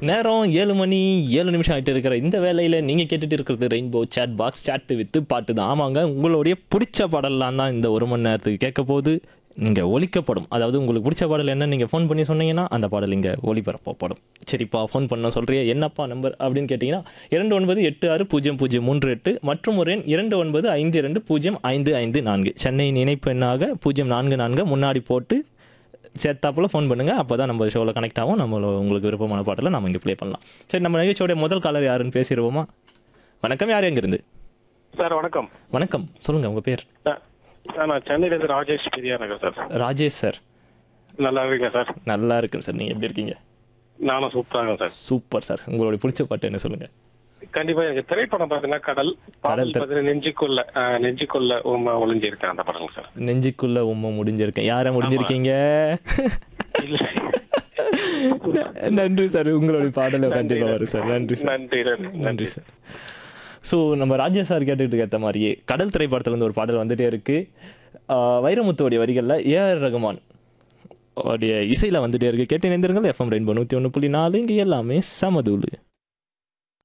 நேரம் ஏழு மணி ஏழு நிமிஷம் ஆகிட்டு இருக்கிற இந்த வேலையில் நீங்கள் கேட்டுட்டு இருக்கிறது ரெயின்போ சேட் பாக்ஸ் சேட்டு வித்து பாட்டு தான் ஆமாங்க உங்களுடைய பிடிச்ச பாடலாம் தான் இந்த ஒரு மணி நேரத்துக்கு கேட்க போது நீங்கள் ஒலிக்கப்படும் அதாவது உங்களுக்கு பிடிச்ச பாடல் என்ன நீங்கள் ஃபோன் பண்ணி சொன்னீங்கன்னா அந்த பாடல் இங்கே ஒளிபரப்பப்படும் சரிப்பா ஃபோன் பண்ண சொல்கிறிய என்னப்பா நம்பர் அப்படின்னு கேட்டிங்கன்னா இரண்டு ஒன்பது எட்டு ஆறு பூஜ்ஜியம் பூஜ்ஜியம் மூன்று எட்டு மற்றும் ஒரு எண் இரண்டு ஒன்பது ஐந்து இரண்டு பூஜ்ஜியம் ஐந்து ஐந்து நான்கு சென்னை இணைப்பு எண்ணாக பூஜ்ஜியம் நான்கு நான்கு முன்னாடி போட்டு சேர்த்தாப்புல ஃபோன் பண்ணுங்கள் அப்போ தான் நம்ம ஷோவில் கனெக்ட் ஆகும் நம்ம உங்களுக்கு விருப்பமான பாட்டில் நம்ம இங்கே ப்ளே பண்ணலாம் சரி நம்ம நிகழ்ச்சியோட முதல் காலர் யாருன்னு பேசிடுவோமா வணக்கம் யார் எங்கேருந்து சார் வணக்கம் வணக்கம் சொல்லுங்கள் உங்கள் பேர் சார் சார் நான் சென்னையிலேருந்து ராஜேஷ் பெரியா நகர் சார் ராஜேஷ் சார் நல்லா இருக்கீங்க சார் நல்லா இருக்குங்க சார் நீங்கள் எப்படி இருக்கீங்க நானும் சூப்பராக சார் சூப்பர் சார் உங்களுடைய பிடிச்ச பாட்டு என்ன சொல்லுங்கள் கண்டிப்பா எனக்கு திரைப்படம் பார்த்தீங்கன்னா கடல் பாடல் திரை- பார்த்தீங்கன்னா நெஞ்சுக்குள்ள ஆஹ், நெஞ்சுக்குள்ள உண்மை ஒளிஞ்சிருக்கேன் அந்த படம் சார் நெஞ்சுக்குள்ள உண்மை முடிஞ்சிருக்கேன் யாரை முடிஞ்சிருக்கீங்க இல்ல நன்றி சார் உங்களுடைய பாடலை கண்டிப்பாக வரும் சார் நன்றி சார் நன்றி நன்றி நன்றி சார் ஸோ நம்ம ராஜா சார் கேட்டுட்டு ஏற்ற மாதிரியே கடல் திரைப்படத்துலேருந்து ஒரு பாடல் வந்துட்டே இருக்கு ஆஹ் வைரமுத்துவோடைய வரிகளில் ஏஆர் ரகுமான் உடைய இசையில் வந்துட்டே இருக்கு கேட்டு இணைந்திருங்கள் எஃப்எம் ரெயின்போ நூற்றி ஒன்று புள்ளி நாலு இங்கே எல்லாமே சமதூளு